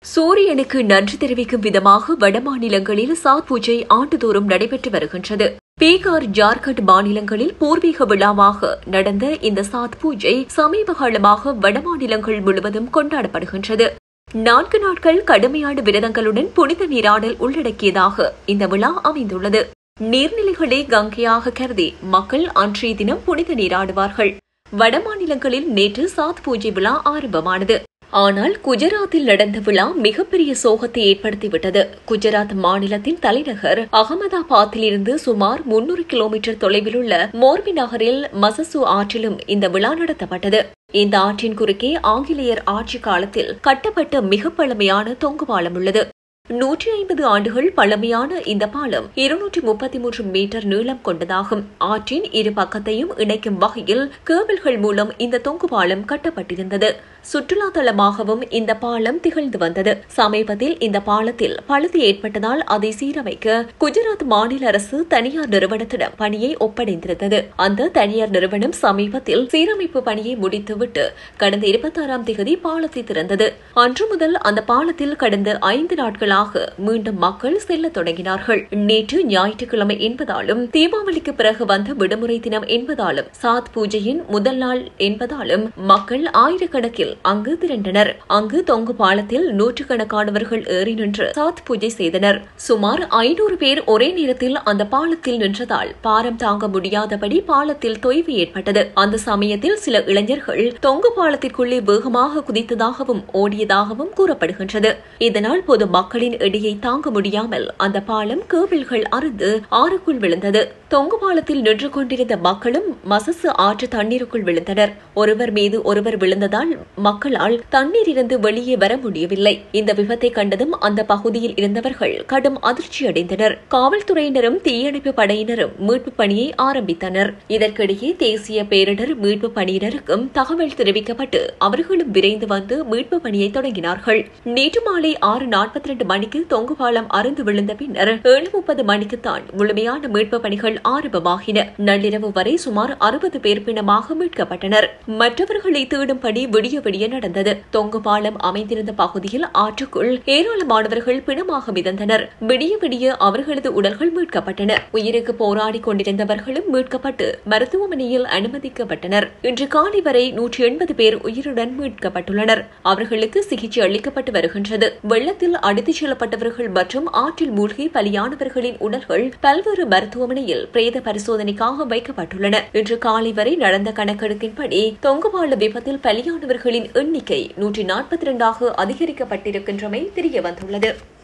சூரியனுக்கு நன்றி தெரிவிக்கும் விதமாக வடமாநிலங்களில் சாத் பூஜை ஆண்டுதோறும் நடைபெற்று வருகின்றது பீகார் ஜார்க்கண்ட் மாநிலங்களில் பூர்வீக விழாவாக நடந்த இந்த சாத் பூஜை சமீப காலமாக வடமாநிலங்கள் முழுவதும் கொண்டாடப்படுகின்றது நான்கு நாட்கள் கடுமையான விரதங்களுடன் புனித நீராடல் உள்ளடக்கியதாக இந்த விழா அமைந்துள்ளது நீர்நிலைகளை கங்கையாக கருதி மக்கள் அன்றைய தினம் புனித நீராடுவார்கள் வடமாநிலங்களில் நேற்று சாத் பூஜை விழா ஆரம்பமானது ஆனால் குஜராத்தில் நடந்த விழா மிகப்பெரிய சோகத்தை ஏற்படுத்திவிட்டது குஜராத் மாநிலத்தின் தலைநகர் அகமதாபாத்திலிருந்து சுமார் முன்னூறு கிலோமீட்டர் தொலைவில் உள்ள மோர்பி நகரில் மசசு ஆற்றிலும் இந்த விழா நடத்தப்பட்டது இந்த ஆற்றின் குறுக்கே ஆங்கிலேயர் ஆட்சி காலத்தில் கட்டப்பட்ட மிக பழமையான தொங்கு பாலம் உள்ளது நூற்றி ஐம்பது ஆண்டுகள் பழமையான இந்த பாலம் இருநூற்றி முப்பத்தி மூன்று மீட்டர் நீளம் கொண்டதாகும் ஆற்றின் இரு பக்கத்தையும் இணைக்கும் வகையில் கேபிள்கள் மூலம் இந்த தொங்கு பாலம் கட்டப்பட்டிருந்தது சுற்றுலா தலமாகவும் இந்த பாலம் திகழ்ந்து வந்தது சமீபத்தில் இந்த பாலத்தில் பழுது ஏற்பட்டதால் அதை சீரமைக்க குஜராத் மாநில அரசு தனியார் நிறுவனத்திடம் பணியை ஒப்படைத்திருந்தது அந்த தனியார் நிறுவனம் சமீபத்தில் சீரமைப்பு பணியை முடித்துவிட்டு கடந்த இருபத்தாறாம் தேதி பாலத்தை திறந்தது அன்று முதல் அந்த பாலத்தில் கடந்த ஐந்து நாட்களாக மீண்டும் மக்கள் செல்ல தொடங்கினார்கள் நேற்று ஞாயிற்றுக்கிழமை என்பதாலும் தீபாவளிக்கு பிறகு வந்த விடுமுறை தினம் என்பதாலும் சாத் பூஜையின் முதல் நாள் என்பதாலும் மக்கள் ஆயிரக்கணக்கில் அங்கு திரண்டனர் அங்கு தொங்கு பாலத்தில் நூற்றுக்கணக்கானவர்கள் ஏறி நின்று சாத் பூஜை செய்தனர் சுமார் ஐநூறு பேர் ஒரே நேரத்தில் அந்த பாலத்தில் நின்றதால் பாரம் தாங்க முடியாதபடி பாலத்தில் தொய்வு ஏற்பட்டது அந்த சமயத்தில் சில இளைஞர்கள் தொங்கு பாலத்திற்குள்ளே வேகமாக குதித்ததாகவும் ஓடியதாகவும் கூறப்படுகின்றது இதனால் பொது மக்களின் எடையை தாங்க முடியாமல் அந்த பாலம் கேபிள்கள் அறுந்து ஆறுக்குள் விழுந்தது தொங்கு பாலத்தில் நின்று கொண்டிருந்த மக்களும் மசசு ஆற்று தண்ணீருக்குள் விழுந்தனர் ஒருவர் மீது ஒருவர் விழுந்ததால் மக்களால் தண்ணீர் இருந்து வெளியே வர முடியவில்லை இந்த விபத்தை கண்டதும் அந்த பகுதியில் இருந்தவர்கள் கடும் அதிர்ச்சி அடைந்தனர் காவல்துறையினரும் தீயணைப்பு படையினரும் மீட்பு பணியை ஆரம்பித்தனர் இதற்கிடையே தேசிய பேரிடர் மீட்பு பணியினருக்கும் தகவல் தெரிவிக்கப்பட்டு அவர்களும் விரைந்து வந்து மீட்பு பணியை தொடங்கினார்கள் நேற்று மாலை ஆறு நாற்பத்தி ரெண்டு மணிக்கு தொங்கு பாலம் அருந்து விழுந்த பின்னர் ஏழு முப்பது மணிக்குத்தான் முழுமையான மீட்பு பணிகள் ஆரம்பமாகின நள்ளிரவு வரை சுமார் அறுபது பேர் பிணமாக மீட்கப்பட்டனர் மற்றவர்களை தேடும்படி விடிய விடிய நடந்தது தொங்கு பாலம் அமைந்திருந்த பகுதியில் ஆற்றுக்குள் ஏராளமானவர்கள் பிணமாக மிதந்தனர் விடிய விடிய அவர்களது உடல்கள் மீட்கப்பட்டன உயிருக்கு போராடி கொண்டிருந்தவர்களும் மீட்கப்பட்டு மருத்துவமனையில் அனுமதிக்கப்பட்டனர் இன்று காலை வரை நூற்றி எண்பது பேர் உயிருடன் மீட்கப்பட்டுள்ளனர் அவர்களுக்கு சிகிச்சை அளிக்கப்பட்டு வருகின்றது வெள்ளத்தில் அடித்துச் செல்லப்பட்டவர்கள் மற்றும் ஆற்றில் மூழ்கி பலியானவர்களின் உடல்கள் பல்வேறு மருத்துவமனையில் பிரேத பரிசோதனைக்காக வைக்கப்பட்டுள்ளன இன்று காலை வரை நடந்த கணக்கெடுப்பின்படி தொங்குபால விபத்தில் பலியானவர்களின் எண்ணிக்கை நூற்றி நாற்பத்தி இரண்டாக அதிகரிக்கப்பட்டிருக்கின்றமை தெரியவந்துள்ளது